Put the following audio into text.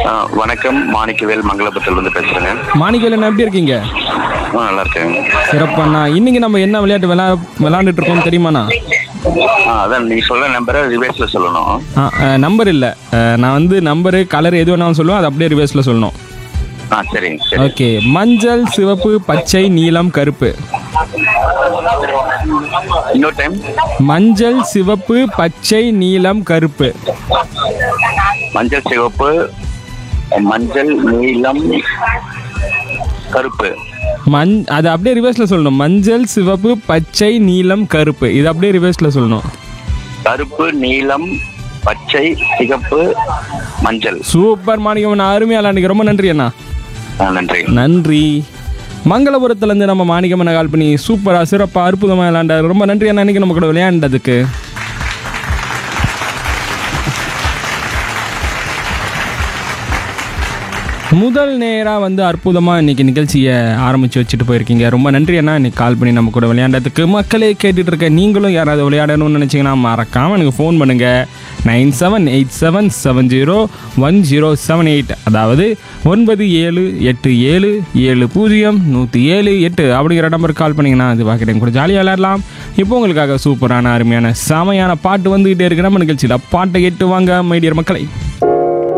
ஆ, வணக்கம் மாணிக்கவேல் மங்களபுரத்துல இருந்து பேசுறேங்க மாணிக்கவேல் என்ன எப்படி இருக்கீங்க ஆ, நல்லா இருக்கேங்க சிறப்பாண்ணா இன்னைக்கு நம்ம என்ன விளையாட்டு விளா விளாண்டுட்டு இருக்கோம் தெரியுமாண்ணா ஆ, அதான் நீங்க சொல்ற நம்பரை ரிவர்ஸ்ல சொல்லணும் நம்பர் இல்லை நான் வந்து நம்பரு கலர் எது வேணாலும் சொல்லுவேன் அது அப்படியே ரிவர்ஸில் சொல்லணும் ஆ சரிங்க சரி ஓகே மஞ்சள் சிவப்பு பச்சை நீலம் கருப்பு இன்னொரு டைம் மஞ்சள் சிவப்பு பச்சை நீலம் கருப்பு மஞ்சள் சிவப்பு மஞ்சள் நீலம் கருப்பு மஞ் அது அப்படியே ரிவர்ஸில் சொல்லணும் மஞ்சள் சிவப்பு பச்சை நீலம் கருப்பு இது அப்படியே ரிவர்ஸில் சொல்லணும் கருப்பு நீலம் பச்சை சிகப்பு மஞ்சள் சூப்பர் மாணிக்கம் அருமையாக விளாண்டுக்கு ரொம்ப நன்றி அண்ணா ஆ, நன்றி நன்றி மங்களபுரத்துலேருந்து நம்ம மாணிக்கம்மனை கால் பண்ணி சூப்பராக சிறப்பாக அற்புதமாக விளையாண்டாரு ரொம்ப நன்றி அண்ணா இன்னைக்கு நம்ம கூட விளையாண்டதுக்கு முதல் நேராக வந்து அற்புதமாக இன்னைக்கு நிகழ்ச்சியை ஆரம்பித்து வச்சுட்டு போயிருக்கீங்க ரொம்ப நன்றி அண்ணா இன்னைக்கு கால் பண்ணி நம்ம கூட விளையாண்டதுக்கு மக்களே கேட்டுட்டு இருக்க நீங்களும் யாராவது விளையாடணும்னு நினச்சிங்கன்னா மறக்காமல் எனக்கு ஃபோன் பண்ணுங்கள் nine seven eight seven seven zero one zero seven eight அதாவது ஒன்பது ஏழு எட்டு ஏழு ஏழு பூஜ்ஜியம் நூற்றி ஏழு எட்டு அப்படிங்கிற நம்பருக்கு கால் பண்ணிங்கன்னா அது பார்க்குறேன் கூட ஜாலியாக விளையாடலாம் இப்போ உங்களுக்காக சூப்பரான அருமையான செமையான பாட்டு வந்துக்கிட்டே இருக்கு நம்ம நிகழ்ச்சியில் பாட்டை கேட்டு வாங்க மைடியர் மக்களை